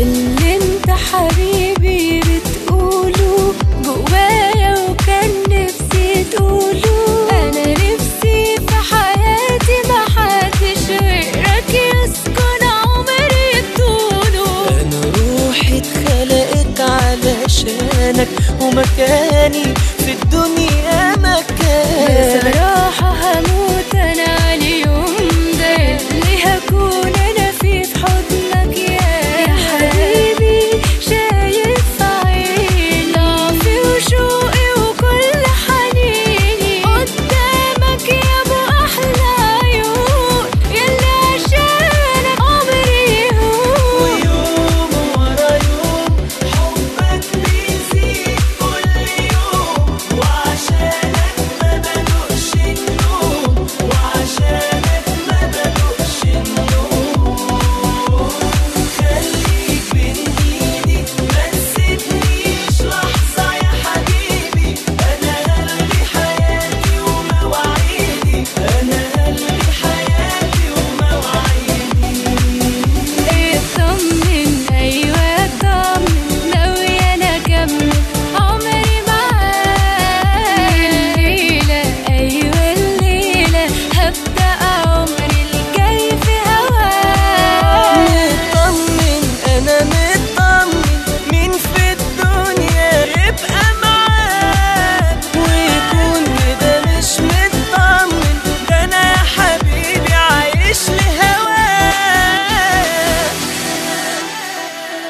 اللي انت حبيبي بتقوله جوايا وكان نفسي تقوله انا نفسي في حياتي محدش غيرك يسكن عمري بطوله انا روحي اتخلقت علشانك ومكاني في الدنيا مكانك بصراحة هموت